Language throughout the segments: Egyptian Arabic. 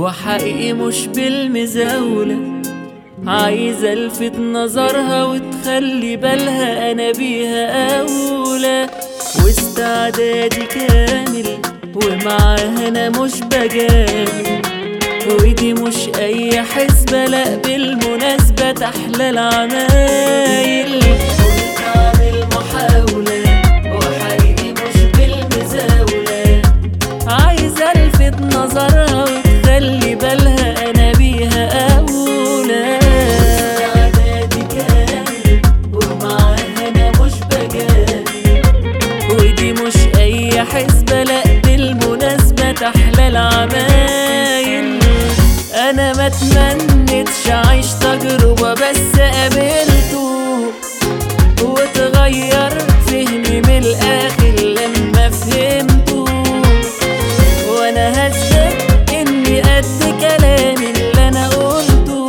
وحقيقي مش بالمزاولة عايزة الفت نظرها وتخلي بالها انا بيها اولى واستعدادي كامل ومعاها انا مش بجامل ودي مش اي حسبة لا بالمناسبة تحلى العمايل قلت اعمل محاولة وحقيقي مش بالمزاولة عايزة الفت نظرها وتخلي بالها انا بيها اولى استعدادي كامل ومعاها انا مش بجامل ودي مش اي حسبة لا بالمناسبة تحلى العمايل انا ما تمنيتش اعيش تجربة بس قابلته وتغير فهمي من الاخر لما فهمته وانا هثبت اني قد كلامي اللي انا قلته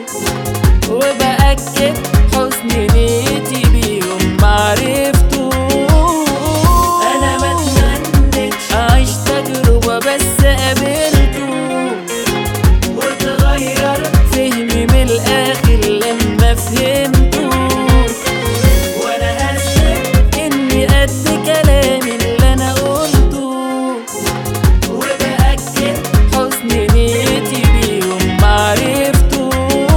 وبأكد حسن نيتي بيهم معرفته انا ما اتمنيتش اعيش تجربة بس قابلته وتغير فهمي من الاخر لما فهمته وانا هثبت اني قد كلامي اللي انا قلته وبأكد حسن نيتي بيهم معرفته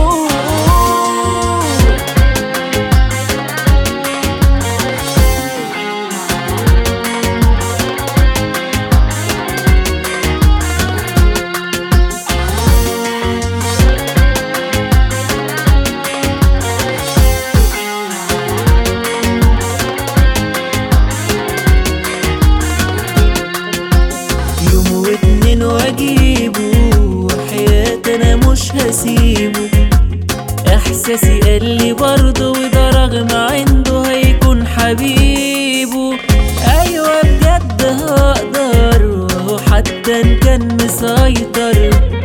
يوم واتنين واجيبه وحياة انا مش هسيبه احساسي قال لي برضه وده رغم عنده هيكون حبيبه ايوه بجد هقدر وهو حتى ان كان مسيطر